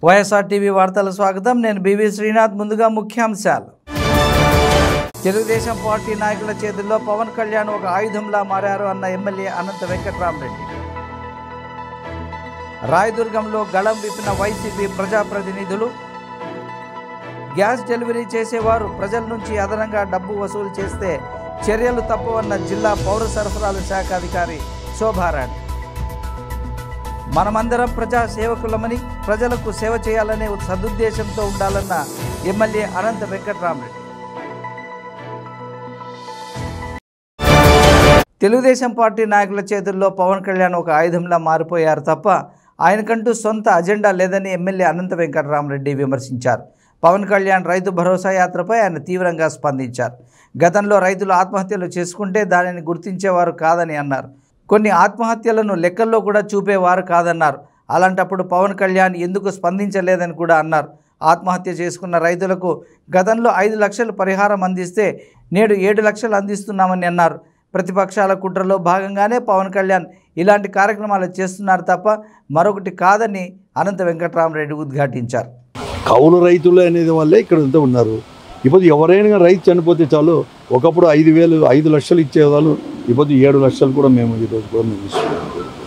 YSR TV వార్తల స్వాగతం నేను బివి శ్రీనాథ్ ముందుగా ముఖ్యాంశాలు తెలుగుదేశం పార్టీ నాయకుల చేతుల్లో పవన్ కళ్యాణ్ ఒక ఆయుధంలా మారారు అన్న ఎమ్మెల్యే అనంత వెంకట్రామరెడ్డి రాయదుర్గంలో గళం విప్పిన వైసీపీ ప్రజాప్రతినిధులు గ్యాస్ డెలివరీ చేసేవారు ప్రజల నుంచి అదనంగా డబ్బు వసూలు చేస్తే చర్యలు తప్పవన్న జిల్లా పౌర సరఫరాల శాఖ అధికారి శోభారాణి మనమందరం ప్రజా సేవకులమని ప్రజలకు సేవ చేయాలనే సదుద్దేశంతో ఉండాలన్న ఎమ్మెల్యే అనంత వెంకట్రామరెడ్డి తెలుగుదేశం పార్టీ నాయకుల చేతుల్లో పవన్ కళ్యాణ్ ఒక ఆయుధంలా మారిపోయారు తప్ప ఆయనకంటూ సొంత అజెండా లేదని ఎమ్మెల్యే అనంత వెంకటరామరెడ్డి విమర్శించారు పవన్ కళ్యాణ్ రైతు భరోసా యాత్రపై ఆయన తీవ్రంగా స్పందించారు గతంలో రైతులు ఆత్మహత్యలు చేసుకుంటే దానిని గుర్తించేవారు కాదని అన్నారు కొన్ని ఆత్మహత్యలను లెక్కల్లో కూడా చూపేవారు కాదన్నారు అలాంటప్పుడు పవన్ కళ్యాణ్ ఎందుకు స్పందించలేదని కూడా అన్నారు ఆత్మహత్య చేసుకున్న రైతులకు గతంలో ఐదు లక్షలు పరిహారం అందిస్తే నేడు ఏడు లక్షలు అందిస్తున్నామని అన్నారు ప్రతిపక్షాల కుట్రలో భాగంగానే పవన్ కళ్యాణ్ ఇలాంటి కార్యక్రమాలు చేస్తున్నారు తప్ప మరొకటి కాదని అనంత వెంకట్రామరెడ్డి ఉద్ఘాటించారు కౌలు రైతులు అనేది వల్లే ఇక్కడ అంతా ఉన్నారు ఇప్పుడు ఎవరైనా రైతు చనిపోతే చాలు ఒకప్పుడు ఐదు వేలు ఐదు లక్షలు ఇచ్చేవాళ్ళు ఇప్పుడు ఏడు లక్షలు కూడా మేము ఈరోజు కూడా మేము ఇస్తున్నాం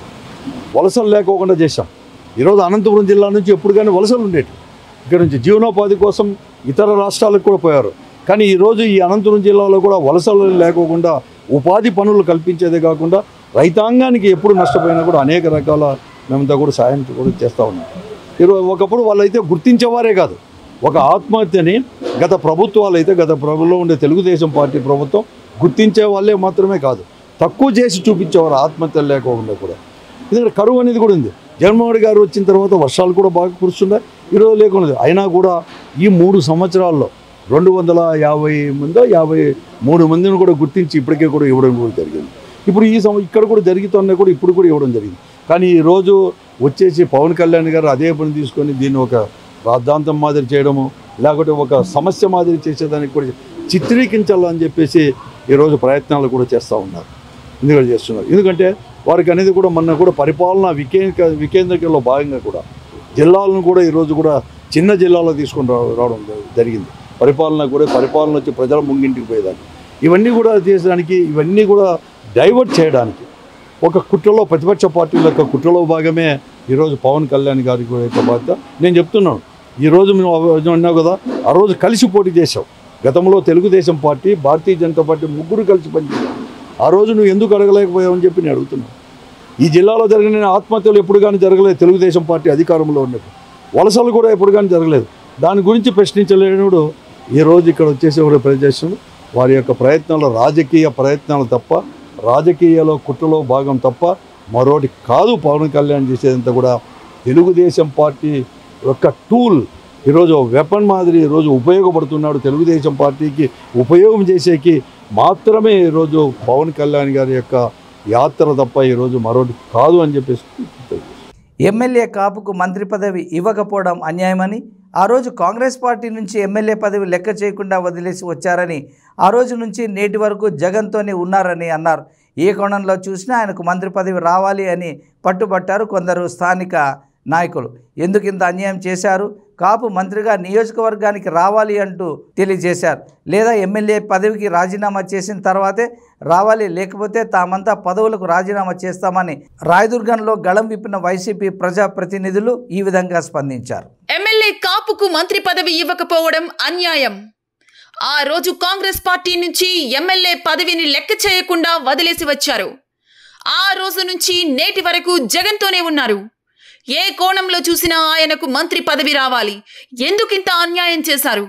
వలసలు లేకోకుండా చేశాం ఈరోజు అనంతపురం జిల్లా నుంచి ఎప్పుడు కానీ వలసలు ఉండేవి ఇక్కడ నుంచి జీవనోపాధి కోసం ఇతర రాష్ట్రాలకు కూడా పోయారు కానీ ఈరోజు ఈ అనంతపురం జిల్లాలో కూడా వలసలు లేకోకుండా ఉపాధి పనులు కల్పించేదే కాకుండా రైతాంగానికి ఎప్పుడు నష్టపోయినా కూడా అనేక రకాల మేమంతా కూడా సాయం కూడా చేస్తూ ఉన్నాం ఈరోజు ఒకప్పుడు వాళ్ళైతే గుర్తించేవారే కాదు ఒక ఆత్మహత్యని గత ప్రభుత్వాలు అయితే గత ప్రభుత్వంలో ఉండే తెలుగుదేశం పార్టీ ప్రభుత్వం గుర్తించే వాళ్ళే మాత్రమే కాదు తక్కువ చేసి చూపించేవారు ఆత్మహత్యలు లేకోకుండా కూడా ఎందుకంటే కరువు అనేది కూడా ఉంది జగన్మోహన్ రెడ్డి గారు వచ్చిన తర్వాత వర్షాలు కూడా బాగా కురుస్తున్నాయి ఈరోజు లేకుండా అయినా కూడా ఈ మూడు సంవత్సరాల్లో రెండు వందల యాభై మందో యాభై మూడు మందిని కూడా గుర్తించి ఇప్పటికే కూడా ఇవ్వడం కూడా జరిగింది ఇప్పుడు ఈ సం ఇక్కడ కూడా జరుగుతున్నా కూడా ఇప్పుడు కూడా ఇవ్వడం జరిగింది కానీ ఈరోజు వచ్చేసి పవన్ కళ్యాణ్ గారు అదే పని తీసుకొని దీన్ని ఒక రాద్ధాంతం మాదిరి చేయడము లేకపోతే ఒక సమస్య మాదిరి చేసేదానికి కూడా చిత్రీకరించాలని చెప్పేసి ఈరోజు ప్రయత్నాలు కూడా చేస్తూ ఉన్నారు ఎందుకంటే చేస్తున్నారు ఎందుకంటే వారికి అనేది కూడా మొన్న కూడా పరిపాలన వికేంద్ర వికేంద్రీకరణలో భాగంగా కూడా జిల్లాలను కూడా ఈరోజు కూడా చిన్న జిల్లాలో తీసుకొని రా- రావడం జరిగింది పరిపాలన కూడా పరిపాలన వచ్చి ప్రజల ముంగింటికి పోయేదానికి ఇవన్నీ కూడా చేసడానికి ఇవన్నీ కూడా డైవర్ట్ చేయడానికి ఒక కుట్రలో ప్రతిపక్ష పార్టీల యొక్క కుట్రలో భాగమే ఈరోజు పవన్ కళ్యాణ్ గారి కూడా యొక్క బాధ్యత నేను చెప్తున్నాను ఈరోజు మేము ఆ రోజు అన్నావు కదా ఆ రోజు కలిసి పోటీ చేసాం గతంలో తెలుగుదేశం పార్టీ భారతీయ జనతా పార్టీ ముగ్గురు కలిసి పనిచేసాం ఆ రోజు నువ్వు ఎందుకు అడగలేకపోయావని చెప్పి నేను అడుగుతున్నాను ఈ జిల్లాలో జరిగిన ఆత్మహత్యలు ఎప్పుడు కానీ జరగలేదు తెలుగుదేశం పార్టీ అధికారంలో ఉన్నప్పుడు వలసలు కూడా ఎప్పుడు కానీ జరగలేదు దాని గురించి ప్రశ్నించలేనుడు ఈ రోజు ఇక్కడ వచ్చేసి ఒక ప్రజెషన్ వారి యొక్క ప్రయత్నాలు రాజకీయ ప్రయత్నాలు తప్ప రాజకీయాలో కుట్రలో భాగం తప్ప మరోటి కాదు పవన్ కళ్యాణ్ చేసేదంతా కూడా తెలుగుదేశం పార్టీ యొక్క టూల్ ఈరోజు వెపన్ మాదిరి ఈరోజు ఉపయోగపడుతున్నాడు తెలుగుదేశం పార్టీకి ఉపయోగం చేసేకి మాత్రమే ఈరోజు పవన్ కళ్యాణ్ గారి యొక్క యాత్ర తప్ప ఈరోజు మరొకటి కాదు అని చెప్పేసి ఎమ్మెల్యే కాపుకు మంత్రి పదవి ఇవ్వకపోవడం అన్యాయమని ఆ రోజు కాంగ్రెస్ పార్టీ నుంచి ఎమ్మెల్యే పదవి లెక్క చేయకుండా వదిలేసి వచ్చారని ఆ రోజు నుంచి నేటి వరకు జగన్తోనే ఉన్నారని అన్నారు ఏ కోణంలో చూసినా ఆయనకు మంత్రి పదవి రావాలి అని పట్టుబట్టారు కొందరు స్థానిక నాయకులు ఎందుకు ఇంత అన్యాయం చేశారు కాపు మంత్రిగా నియోజకవర్గానికి రావాలి అంటూ తెలియజేశారు లేదా ఎమ్మెల్యే పదవికి రాజీనామా చేసిన తర్వాతే రావాలి లేకపోతే తామంతా పదవులకు రాజీనామా చేస్తామని రాయదుర్గంలో గళం విప్పిన వైసీపీ ప్రజాప్రతినిధులు ఈ విధంగా స్పందించారు ఎమ్మెల్యే కాపుకు మంత్రి పదవి ఇవ్వకపోవడం అన్యాయం ఆ రోజు కాంగ్రెస్ పార్టీ నుంచి ఎమ్మెల్యే పదవిని లెక్క చేయకుండా వదిలేసి వచ్చారు ఆ రోజు నుంచి నేటి వరకు జగన్తోనే ఉన్నారు ఏ కోణంలో చూసినా ఆయనకు మంత్రి పదవి రావాలి ఎందుకింత అన్యాయం చేశారు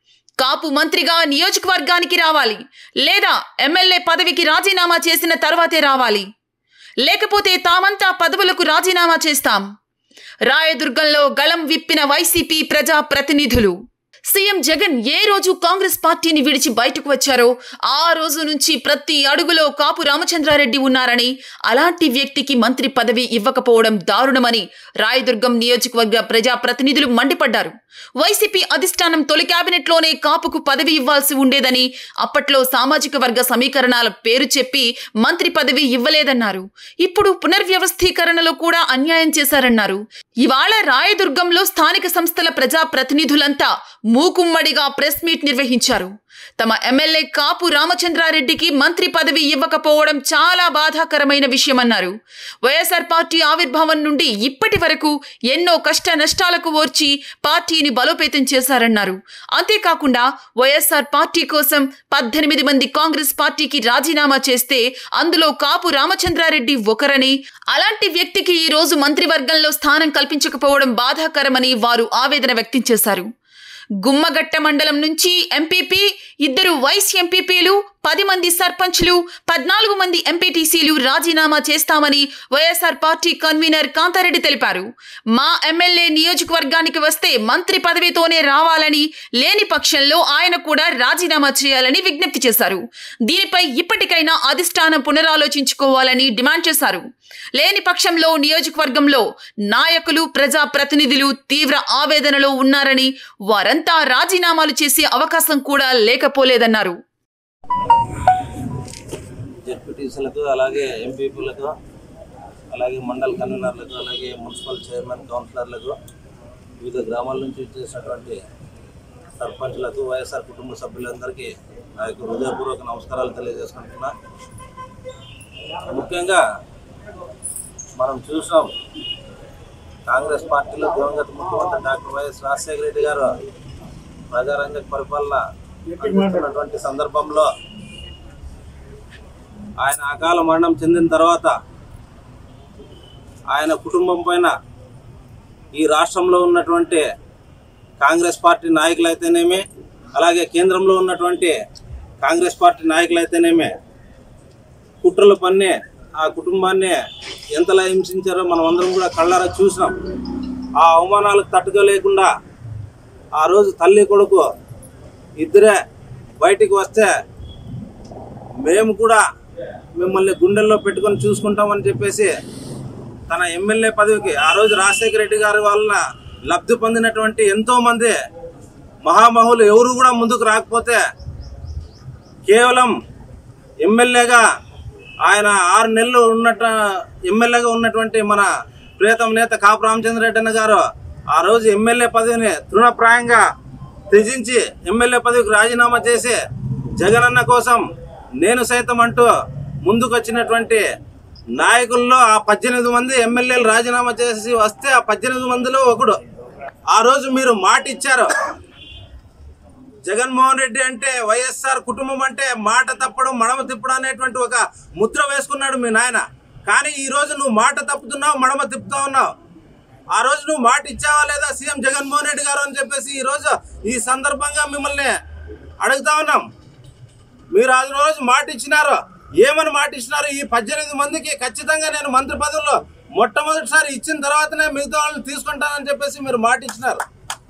కాపు మంత్రిగా నియోజకవర్గానికి రావాలి లేదా ఎమ్మెల్యే పదవికి రాజీనామా చేసిన తర్వాతే రావాలి లేకపోతే తామంతా పదవులకు రాజీనామా చేస్తాం రాయదుర్గంలో గళం విప్పిన వైసీపీ ప్రజా ప్రతినిధులు సీఎం జగన్ ఏ రోజు కాంగ్రెస్ పార్టీని విడిచి బయటకు వచ్చారో ఆ రోజు నుంచి ప్రతి అడుగులో కాపు రామచంద్రారెడ్డి ఉన్నారని అలాంటి వ్యక్తికి మంత్రి పదవి ఇవ్వకపోవడం దారుణమని రాయదుర్గం నియోజకవర్గ ప్రజా ప్రతినిధులు మండిపడ్డారు వైసీపీ అధిష్టానం తొలి కేబినెట్లోనే కాపుకు పదవి ఇవ్వాల్సి ఉండేదని అప్పట్లో సామాజిక వర్గ సమీకరణాల పేరు చెప్పి మంత్రి పదవి ఇవ్వలేదన్నారు ఇప్పుడు పునర్వ్యవస్థీకరణలో కూడా అన్యాయం చేశారన్నారు ఇవాళ రాయదుర్గంలో స్థానిక సంస్థల ప్రజా ప్రతినిధులంతా మూకుమ్మడిగా ప్రెస్ మీట్ నిర్వహించారు తమ ఎమ్మెల్యే కాపు రామచంద్రారెడ్డికి మంత్రి పదవి ఇవ్వకపోవడం చాలా బాధాకరమైన విషయమన్నారు వైఎస్ఆర్ పార్టీ ఆవిర్భావం నుండి ఇప్పటి వరకు ఎన్నో కష్ట నష్టాలకు ఓర్చి పార్టీని బలోపేతం చేశారన్నారు అంతేకాకుండా వైఎస్ఆర్ పార్టీ కోసం పద్దెనిమిది మంది కాంగ్రెస్ పార్టీకి రాజీనామా చేస్తే అందులో కాపు రామచంద్రారెడ్డి ఒకరని అలాంటి వ్యక్తికి ఈ రోజు మంత్రివర్గంలో స్థానం కల్పించకపోవడం బాధాకరమని వారు ఆవేదన వ్యక్తం చేశారు గుమ్మగట్ట మండలం నుంచి ఎంపీపీ ఇద్దరు వైస్ ఎంపీపీలు పది మంది సర్పంచ్లు పద్నాలుగు మంది ఎంపీటీసీలు రాజీనామా చేస్తామని వైఎస్ఆర్ పార్టీ కన్వీనర్ కాంతారెడ్డి తెలిపారు మా ఎమ్మెల్యే నియోజకవర్గానికి వస్తే మంత్రి పదవితోనే రావాలని లేని పక్షంలో ఆయన కూడా రాజీనామా చేయాలని విజ్ఞప్తి చేశారు దీనిపై ఇప్పటికైనా అధిష్టానం పునరాలోచించుకోవాలని డిమాండ్ చేశారు లేని పక్షంలో నియోజకవర్గంలో నాయకులు ప్రజా ప్రతినిధులు తీవ్ర ఆవేదనలో ఉన్నారని వారంతా రాజీనామాలు చేసే అవకాశం కూడా లేకపోలేదన్నారు జెడ్పీటీసీలకు అలాగే ఎంపీపీలకు అలాగే మండల కన్వీనర్లకు అలాగే మున్సిపల్ చైర్మన్ కౌన్సిలర్లకు వివిధ గ్రామాల నుంచి వచ్చేసినటువంటి సర్పంచ్లకు వైఎస్ఆర్ కుటుంబ సభ్యులందరికీ నా యొక్క హృదయపూర్వక నమస్కారాలు తెలియజేసుకుంటున్నా ముఖ్యంగా మనం చూసాం కాంగ్రెస్ పార్టీలో దివంగత ముఖ్యమంత్రి డాక్టర్ వైఎస్ రాజశేఖర రెడ్డి గారు ప్రజారంజక పరిపాలన అందిస్తున్నటువంటి సందర్భంలో ఆయన అకాల మరణం చెందిన తర్వాత ఆయన కుటుంబం పైన ఈ రాష్ట్రంలో ఉన్నటువంటి కాంగ్రెస్ పార్టీ నాయకులైతేనేమి అలాగే కేంద్రంలో ఉన్నటువంటి కాంగ్రెస్ పార్టీ నాయకులైతేనేమి కుట్రలు పన్ని ఆ కుటుంబాన్ని ఎంతలా హింసించారో మనం అందరం కూడా కళ్ళారా చూసినాం ఆ అవమానాలకు తట్టుకోలేకుండా ఆ రోజు తల్లి కొడుకు ఇద్దరే బయటికి వస్తే మేము కూడా మిమ్మల్ని గుండెల్లో పెట్టుకొని చూసుకుంటామని చెప్పేసి తన ఎమ్మెల్యే పదవికి ఆ రోజు రాజశేఖర రెడ్డి గారి వలన లబ్ధి పొందినటువంటి ఎంతో మంది మహామహులు ఎవరు కూడా ముందుకు రాకపోతే కేవలం ఎమ్మెల్యేగా ఆయన ఆరు నెలలు ఉన్నట్ట ఎమ్మెల్యేగా ఉన్నటువంటి మన ప్రియతమ నేత కాపు రామచంద్రరెడ్డి అన్న గారు ఆ రోజు ఎమ్మెల్యే పదవిని తృణప్రాయంగా త్యజించి ఎమ్మెల్యే పదవికి రాజీనామా చేసి జగనన్న కోసం నేను సైతం అంటూ ముందుకు వచ్చినటువంటి నాయకుల్లో ఆ పద్దెనిమిది మంది ఎమ్మెల్యేలు రాజీనామా చేసి వస్తే ఆ పద్దెనిమిది మందిలో ఒకడు ఆ రోజు మీరు మాట ఇచ్చారు జగన్మోహన్ రెడ్డి అంటే వైఎస్ఆర్ కుటుంబం అంటే మాట తప్పడం మడమ తిప్పడం అనేటువంటి ఒక ముద్ర వేసుకున్నాడు మీ నాయన కానీ ఈ రోజు నువ్వు మాట తప్పుతున్నావు మడమ తిప్పుతా ఉన్నావు ఆ రోజు నువ్వు మాట ఇచ్చావా లేదా సీఎం జగన్మోహన్ రెడ్డి గారు అని చెప్పేసి ఈ రోజు ఈ సందర్భంగా మిమ్మల్ని అడుగుతా ఉన్నాం మీరు ఆ రోజు మాట ఇచ్చినారు ఏమని మాట ఇచ్చినారు ఈ పద్దెనిమిది మందికి ఖచ్చితంగా నేను మంత్రి పదవుల్లో మొట్టమొదటిసారి ఇచ్చిన తర్వాతనే మిగతా వాళ్ళని తీసుకుంటానని చెప్పేసి మీరు మాట ఇచ్చినారు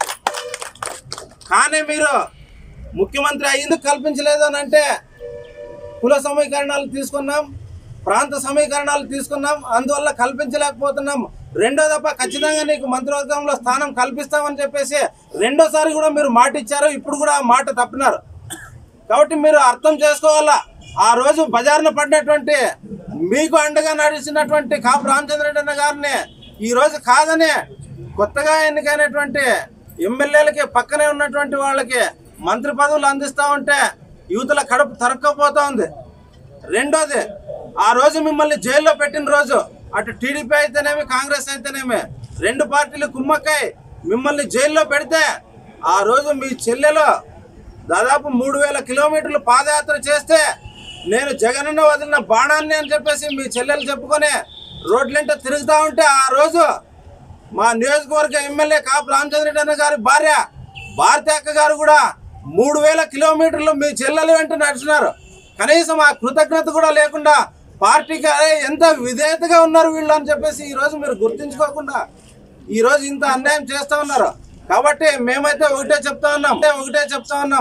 కానీ మీరు ముఖ్యమంత్రి అయ్యేందుకు కల్పించలేదు అని అంటే కుల సమీకరణాలు తీసుకున్నాం ప్రాంత సమీకరణాలు తీసుకున్నాం అందువల్ల కల్పించలేకపోతున్నాం రెండో దఫా ఖచ్చితంగా నీకు మంత్రివర్గంలో స్థానం కల్పిస్తామని చెప్పేసి రెండోసారి కూడా మీరు మాట ఇచ్చారు ఇప్పుడు కూడా ఆ మాట తప్పినారు కాబట్టి మీరు అర్థం చేసుకోవాలా ఆ రోజు బజార్న పడినటువంటి మీకు అండగా నడిచినటువంటి కాపు రామచంద్రరెడ్డి అన్న గారిని ఈ రోజు కాదని కొత్తగా ఎన్నికైనటువంటి ఎమ్మెల్యేలకి పక్కనే ఉన్నటువంటి వాళ్ళకి మంత్రి పదవులు అందిస్తా ఉంటే యువతల కడుపు తరక్కపోతా ఉంది రెండోది ఆ రోజు మిమ్మల్ని జైల్లో పెట్టిన రోజు అటు టీడీపీ అయితేనేమి కాంగ్రెస్ అయితేనేమి రెండు పార్టీలు కుమ్మక్కై మిమ్మల్ని జైల్లో పెడితే ఆ రోజు మీ చెల్లెలు దాదాపు మూడు వేల కిలోమీటర్లు పాదయాత్ర చేస్తే నేను జగనన్న వదిలిన బాణాన్ని అని చెప్పేసి మీ చెల్లెలు చెప్పుకొని రోడ్లంటే తిరుగుతూ ఉంటే ఆ రోజు మా నియోజకవర్గ ఎమ్మెల్యే కాపు రామచంద్రరెడ్డి అన్న గారి భార్య భారతి అక్క గారు కూడా మూడు వేల కిలోమీటర్లు మీ చెల్లెలు వెంట నడిచినారు కనీసం ఆ కృతజ్ఞత కూడా లేకుండా పార్టీకి అరే ఎంత విధేయతగా ఉన్నారు వీళ్ళు అని చెప్పేసి ఈ రోజు మీరు గుర్తించుకోకుండా ఈ రోజు ఇంత అన్యాయం చేస్తూ ఉన్నారు కాబట్టి మేమైతే ఒకటే చెప్తా ఉన్నాం ఒకటే చెప్తా ఉన్నాం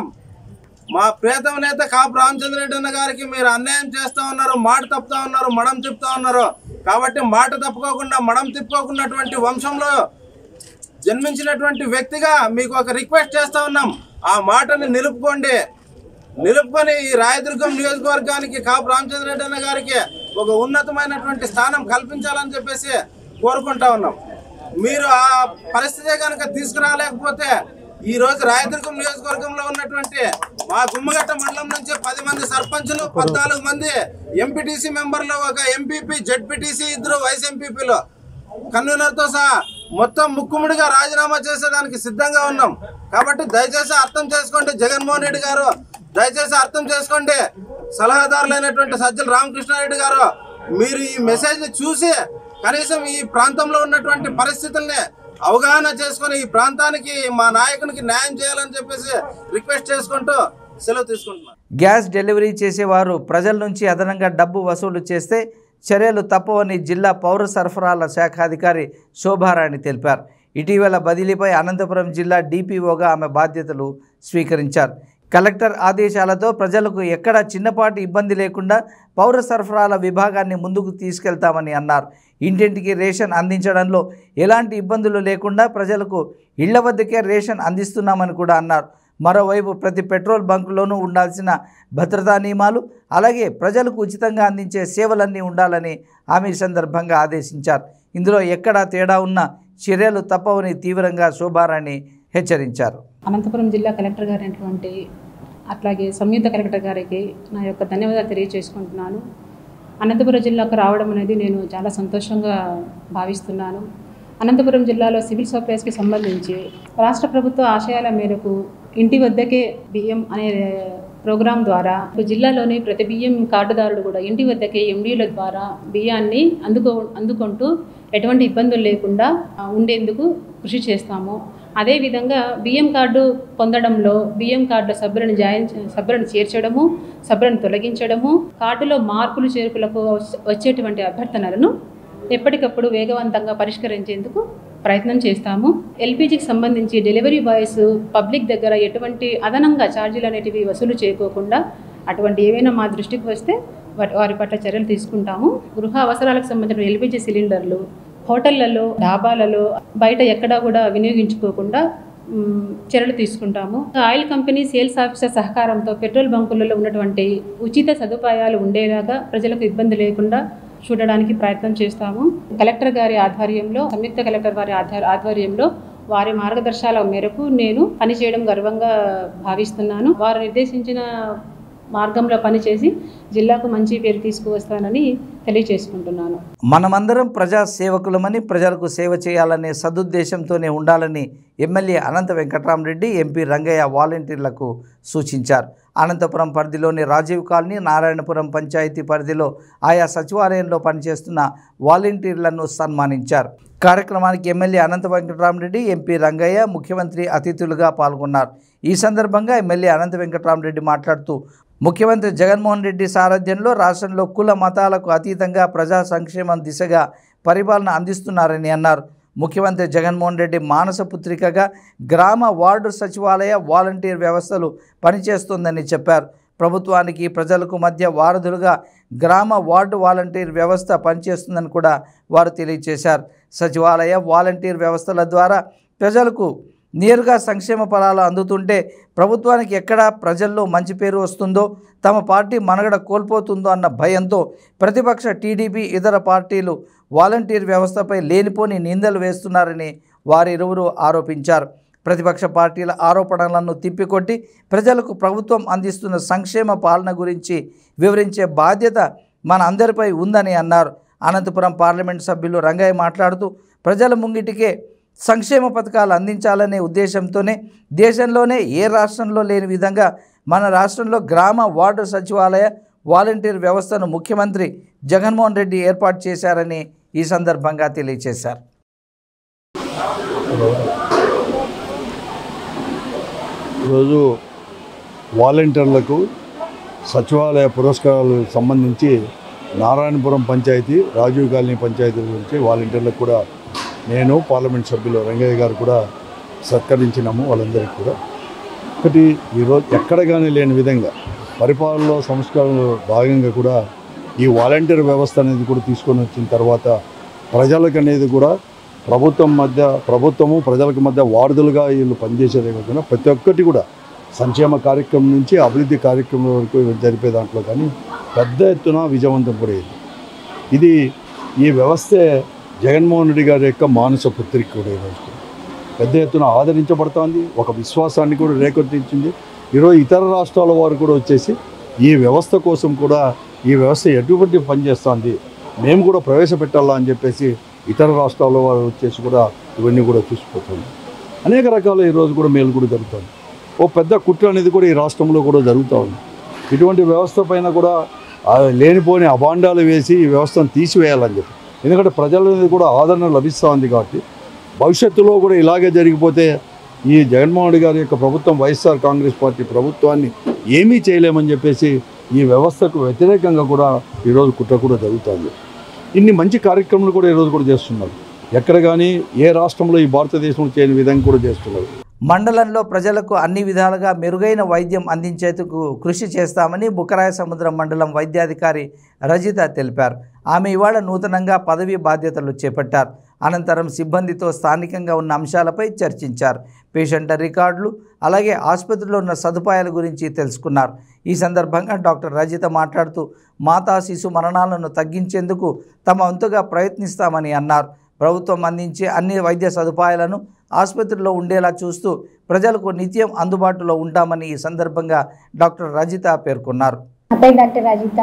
మా ప్రియతమ నేత కాపు రామచంద్రరెడ్డి అన్న గారికి మీరు అన్యాయం చేస్తా ఉన్నారు మాట తప్పుతా ఉన్నారు మడం తిప్పుతా ఉన్నారు కాబట్టి మాట తప్పుకోకుండా మడం తిప్పుకోకున్నటువంటి వంశంలో జన్మించినటువంటి వ్యక్తిగా మీకు ఒక రిక్వెస్ట్ చేస్తా ఉన్నాం ఆ మాటని నిలుపుకోండి నిలుపుకొని ఈ రాయదుర్గం నియోజకవర్గానికి కాపు రామచంద్రరెడ్డి అన్న గారికి ఒక ఉన్నతమైనటువంటి స్థానం కల్పించాలని చెప్పేసి కోరుకుంటా ఉన్నాం మీరు ఆ పరిస్థితి కనుక తీసుకురాలేకపోతే ఈ రోజు రాయదుర్గం నియోజకవర్గంలో ఉన్నటువంటి మా గుమ్మగట్ట మండలం నుంచి పది మంది సర్పంచులు పద్నాలుగు మంది ఎంపీటీసీ మెంబర్లు ఒక ఎంపీపీ జెడ్పీటీసీ ఇద్దరు వైస్ ఎంపీపీలు కన్వీనర్తో సహా మొత్తం ముక్కుముడిగా రాజీనామా చేసేదానికి సిద్ధంగా ఉన్నాం కాబట్టి దయచేసి అర్థం చేసుకోండి జగన్మోహన్ రెడ్డి గారు దయచేసి అర్థం చేసుకోండి సలహాదారులైనటువంటి సజ్జల రామకృష్ణారెడ్డి గారు మీరు ఈ మెసేజ్ ని చూసి కనీసం ఈ ప్రాంతంలో ఉన్నటువంటి పరిస్థితుల్ని అవగాహన చేసుకొని ఈ ప్రాంతానికి మా నాయకునికి న్యాయం చేయాలని చెప్పేసి రిక్వెస్ట్ చేసుకుంటూ సెలవు తీసుకుంటున్నాను గ్యాస్ డెలివరీ చేసేవారు ప్రజల నుంచి అదనంగా డబ్బు వసూలు చేస్తే చర్యలు తప్పవని జిల్లా పౌర సరఫరాల శాఖ అధికారి శోభారాణి తెలిపారు ఇటీవల బదిలీపై అనంతపురం జిల్లా డిపిఓగా ఆమె బాధ్యతలు స్వీకరించారు కలెక్టర్ ఆదేశాలతో ప్రజలకు ఎక్కడ చిన్నపాటి ఇబ్బంది లేకుండా పౌర సరఫరాల విభాగాన్ని ముందుకు తీసుకెళ్తామని అన్నారు ఇంటింటికి రేషన్ అందించడంలో ఎలాంటి ఇబ్బందులు లేకుండా ప్రజలకు ఇళ్ల వద్దకే రేషన్ అందిస్తున్నామని కూడా అన్నారు మరోవైపు ప్రతి పెట్రోల్ బంకులోనూ ఉండాల్సిన భద్రతా నియమాలు అలాగే ప్రజలకు ఉచితంగా అందించే సేవలన్నీ ఉండాలని ఆమె ఈ సందర్భంగా ఆదేశించారు ఇందులో ఎక్కడా తేడా ఉన్నా చర్యలు తప్పవని తీవ్రంగా శోభారాణి హెచ్చరించారు అనంతపురం జిల్లా కలెక్టర్ గారైనటువంటి అట్లాగే సంయుక్త కలెక్టర్ గారికి నా యొక్క ధన్యవాదాలు తెలియజేసుకుంటున్నాను అనంతపురం జిల్లాకు రావడం అనేది నేను చాలా సంతోషంగా భావిస్తున్నాను అనంతపురం జిల్లాలో సివిల్ సప్లైస్కి సంబంధించి రాష్ట్ర ప్రభుత్వ ఆశయాల మేరకు ఇంటి వద్దకే బియ్యం అనే ప్రోగ్రాం ద్వారా జిల్లాలోని ప్రతి బియ్యం కార్డుదారుడు కూడా ఇంటి వద్దకే ఎండీల ద్వారా బియ్యాన్ని అందుకో అందుకుంటూ ఎటువంటి ఇబ్బందులు లేకుండా ఆ, ఉండేందుకు కృషి చేస్తాము అదేవిధంగా బియ్యం కార్డు పొందడంలో బియ్యం కార్డుల సభ్యులను జాయిన్ సభ్యులను చేర్చడము సభ్యులను తొలగించడము కార్డులో మార్పులు చేర్పులకు వచ్- వచ్చేటువంటి అభ్యర్థనలను ఎప్పటికప్పుడు వేగవంతంగా పరిష్కరించేందుకు ప్రయత్నం చేస్తాము ఎల్పిజికి సంబంధించి డెలివరీ బాయ్స్ పబ్లిక్ దగ్గర ఎటువంటి అదనంగా ఛార్జీలు అనేటివి వసూలు చేయకోకుండా అటువంటి ఏవైనా మా దృష్టికి వస్తే వాటి వారి పట్ల చర్యలు తీసుకుంటాము గృహ అవసరాలకు సంబంధించిన ఎల్పిజి సిలిండర్లు హోటళ్లలో డాబాలలో బయట ఎక్కడా కూడా వినియోగించుకోకుండా మ్, చర్యలు తీసుకుంటాము ఆయిల్ కంపెనీ సేల్స్ ఆఫీసర్ సహకారంతో పెట్రోల్ బంకులలో ఉన్నటువంటి ఉచిత సదుపాయాలు ఉండేలాగా ప్రజలకు ఇబ్బంది లేకుండా చూడడానికి ప్రయత్నం చేస్తాము కలెక్టర్ గారి ఆధ్వర్యంలో సంయుక్త కలెక్టర్ వారి ఆధ్వర్ ఆధ్వర్యంలో వారి మార్గదర్శకాల మేరకు నేను పనిచేయడం గర్వంగా భావిస్తున్నాను వారు నిర్దేశించిన మార్గంలో పనిచేసి జిల్లాకు మంచి పేరు తీసుకువస్తానని తెలియజేసుకుంటున్నాను మనమందరం ప్రజా సేవకులమని ప్రజలకు సేవ చేయాలనే సదుద్దేశంతోనే ఉండాలని ఎమ్మెల్యే అనంత వెంకట్రామరెడ్డి ఎంపీ రంగయ్య వాలంటీర్లకు సూచించారు అనంతపురం పరిధిలోని రాజీవ్ కాలనీ నారాయణపురం పంచాయతీ పరిధిలో ఆయా సచివాలయంలో పనిచేస్తున్న వాలంటీర్లను సన్మానించారు కార్యక్రమానికి ఎమ్మెల్యే అనంత వెంకట్రామరెడ్డి ఎంపీ రంగయ్య ముఖ్యమంత్రి అతిథులుగా పాల్గొన్నారు ఈ సందర్భంగా ఎమ్మెల్యే అనంత వెంకట్రామరెడ్డి మాట్లాడుతూ ముఖ్యమంత్రి జగన్మోహన్ రెడ్డి సారథ్యంలో రాష్ట్రంలో కుల మతాలకు అతీతంగా ప్రజా సంక్షేమం దిశగా పరిపాలన అందిస్తున్నారని అన్నారు ముఖ్యమంత్రి జగన్మోహన్ రెడ్డి మానస పుత్రికగా గ్రామ వార్డు సచివాలయ వాలంటీర్ వ్యవస్థలు పనిచేస్తుందని చెప్పారు ప్రభుత్వానికి ప్రజలకు మధ్య వారధులుగా గ్రామ వార్డు వాలంటీర్ వ్యవస్థ పనిచేస్తుందని కూడా వారు తెలియజేశారు సచివాలయ వాలంటీర్ వ్యవస్థల ద్వారా ప్రజలకు నేరుగా సంక్షేమ ఫలాలు అందుతుంటే ప్రభుత్వానికి ఎక్కడ ప్రజల్లో మంచి పేరు వస్తుందో తమ పార్టీ మనుగడ కోల్పోతుందో అన్న భయంతో ప్రతిపక్ష టీడీపీ ఇతర పార్టీలు వాలంటీర్ వ్యవస్థపై లేనిపోని నిందలు వేస్తున్నారని వారిరువురు ఆరోపించారు ప్రతిపక్ష పార్టీల ఆరోపణలను తిప్పికొట్టి ప్రజలకు ప్రభుత్వం అందిస్తున్న సంక్షేమ పాలన గురించి వివరించే బాధ్యత మన అందరిపై ఉందని అన్నారు అనంతపురం పార్లమెంట్ సభ్యులు రంగయ్య మాట్లాడుతూ ప్రజల ముంగిటికే సంక్షేమ పథకాలు అందించాలనే ఉద్దేశంతోనే దేశంలోనే ఏ రాష్ట్రంలో లేని విధంగా మన రాష్ట్రంలో గ్రామ వార్డు సచివాలయ వాలంటీర్ వ్యవస్థను ముఖ్యమంత్రి జగన్మోహన్ రెడ్డి ఏర్పాటు చేశారని ఈ సందర్భంగా తెలియజేశారు ఈరోజు వాలంటీర్లకు సచివాలయ పురస్కారాలు సంబంధించి నారాయణపురం పంచాయతీ రాజీవ్ కాలనీ పంచాయతీ గురించి వాలంటీర్లకు కూడా నేను పార్లమెంట్ సభ్యులు రంగయ్య గారు కూడా సత్కరించినాము వాళ్ళందరికీ కూడా ఒకటి ఈరోజు ఎక్కడ కానీ లేని విధంగా పరిపాలనలో సంస్కరణలో భాగంగా కూడా ఈ వాలంటీర్ వ్యవస్థ అనేది కూడా తీసుకొని వచ్చిన తర్వాత ప్రజలకు అనేది కూడా ప్రభుత్వం మధ్య ప్రభుత్వము ప్రజలకు మధ్య వారధులుగా వీళ్ళు పనిచేసేదే కాకుండా ప్రతి ఒక్కటి కూడా సంక్షేమ కార్యక్రమం నుంచి అభివృద్ధి కార్యక్రమం వరకు జరిపే దాంట్లో కానీ పెద్ద ఎత్తున విజయవంతం కూడా అయింది ఇది ఈ వ్యవస్థే జగన్మోహన్ రెడ్డి గారి యొక్క మానస పుత్రిక కూడా ఈరోజు కూడా. పెద్ద ఎత్తున ఆదరించబడుతోంది ఒక విశ్వాసాన్ని కూడా రేకొట్టించింది ఈరోజు ఇతర రాష్ట్రాల వారు కూడా వచ్చేసి ఈ వ్యవస్థ కోసం కూడా ఈ వ్యవస్థ ఎటువంటి పనిచేస్తుంది మేము కూడా ప్రవేశపెట్టాలా అని చెప్పేసి ఇతర రాష్ట్రాల వారు వచ్చేసి కూడా ఇవన్నీ కూడా చూసిపోతుంది అనేక రకాల ఈరోజు కూడా మేలు కూడా జరుగుతుంది ఓ పెద్ద కుట్ర అనేది కూడా ఈ రాష్ట్రంలో కూడా జరుగుతూ ఉంది ఇటువంటి వ్యవస్థ పైన కూడా ఆ లేనిపోని అభాండాలు వేసి ఈ వ్యవస్థను తీసివేయాలని చెప్పి ఎందుకంటే ప్రజల అనేది కూడా ఆదరణ లభిస్తూ ఉంది కాబట్టి భవిష్యత్తులో కూడా ఇలాగే జరిగిపోతే ఈ జగన్మోహన్ రెడ్డి గారి యొక్క ప్రభుత్వం వైఎస్ఆర్ కాంగ్రెస్ పార్టీ ప్రభుత్వాన్ని ఏమీ చేయలేమని చెప్పేసి ఈ వ్యవస్థకు వ్యతిరేకంగా కూడా ఈరోజు కుట్ర కూడా జరుగుతుంది ఇన్ని మంచి కార్యక్రమాలు కూడా ఈరోజు కూడా చేస్తున్నారు ఎక్కడ కానీ ఏ రాష్ట్రంలో ఈ భారతదేశంలో చేయని విధంగా కూడా చేస్తున్నారు మండలంలో ప్రజలకు అన్ని విధాలుగా మెరుగైన వైద్యం అందించేందుకు కృషి చేస్తామని బుకరాయ సముద్రం మండలం వైద్యాధికారి రజిత తెలిపారు ఆమె ఇవాళ నూతనంగా పదవి బాధ్యతలు చేపట్టారు అనంతరం సిబ్బందితో స్థానికంగా ఉన్న అంశాలపై చర్చించారు పేషెంట్ల రికార్డులు అలాగే ఆసుపత్రిలో ఉన్న సదుపాయాల గురించి తెలుసుకున్నారు ఈ సందర్భంగా డాక్టర్ రజిత మాట్లాడుతూ మాతా శిశు మరణాలను తగ్గించేందుకు తమ వంతుగా ప్రయత్నిస్తామని అన్నారు ప్రభుత్వం అందించే అన్ని వైద్య సదుపాయాలను ఆసుపత్రిలో ఉండేలా చూస్తూ ప్రజలకు నిత్యం అందుబాటులో ఉంటామని ఈ సందర్భంగా డాక్టర్ రజిత పేర్కొన్నారు నా పేరు డాక్టర్ రజిత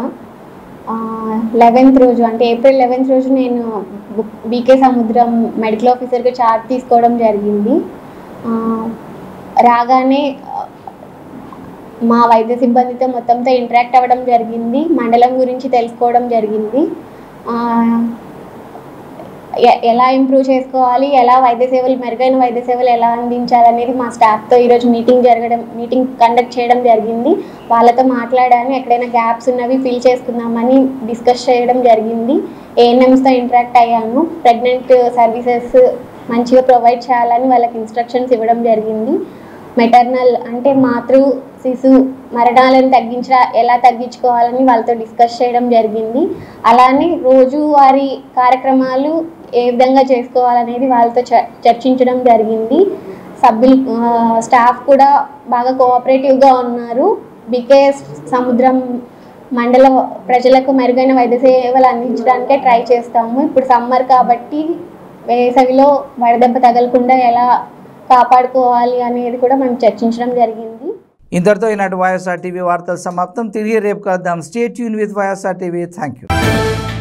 లెవెన్త్ రోజు అంటే ఏప్రిల్ లెవెన్త్ రోజు నేను బీకే సముద్రం మెడికల్ ఆఫీసర్గా చార్జ్ తీసుకోవడం జరిగింది ఆ, రాగానే ఆ, మా వైద్య సిబ్బందితో మొత్తంతో ఇంటరాక్ట్ అవ్వడం జరిగింది మండలం గురించి తెలుసుకోవడం జరిగింది ఆ, ఎ- ఎలా ఇంప్రూవ్ చేసుకోవాలి ఎలా వైద్య సేవలు మెరుగైన వైద్య సేవలు ఎలా అందించాలి అనేది మా స్టాఫ్తో ఈరోజు మీటింగ్ జరగడం మీటింగ్ కండక్ట్ చేయడం జరిగింది వాళ్ళతో మాట్లాడాను ఎక్కడైనా గ్యాప్స్ ఉన్నవి ఫిల్ చేసుకుందామని డిస్కస్ చేయడం జరిగింది ఏఎన్ఎమ్స్తో ఇంటరాక్ట్ అయ్యాను ప్రెగ్నెంట్ సర్వీసెస్ మంచిగా ప్రొవైడ్ చేయాలని వాళ్ళకి ఇన్స్ట్రక్షన్స్ ఇవ్వడం జరిగింది మెటర్నల్ అంటే మాతృ శిశు మరణాలను తగ్గించ ఎలా తగ్గించుకోవాలని వాళ్ళతో డిస్కస్ చేయడం జరిగింది అలానే రోజువారీ కార్యక్రమాలు ఏ విధంగా చేసుకోవాలనేది వాళ్ళతో చ- చర్చించడం జరిగింది సభ్యులు ఆ, స్టాఫ్ కూడా బాగా కోఆపరేటివ్గా ఉన్నారు బికేఎస్ సముద్రం మండల ప్రజలకు మెరుగైన వైద్య సేవలు అందించడానికే ట్రై చేస్తాము ఇప్పుడు సమ్మర్ కాబట్టి వేసవిలో వడదెబ్బ తగలకుండా ఎలా కాపాడుకోవాలి అనేది కూడా మనం చర్చించడం జరిగింది ఇంతటితో ఈనాటి వైఎస్ఆర్ టీవీ వార్తలు సమాప్తం తిరిగి రేపు కలుద్దాం స్టేట్ యూన్ with YSR TV thank you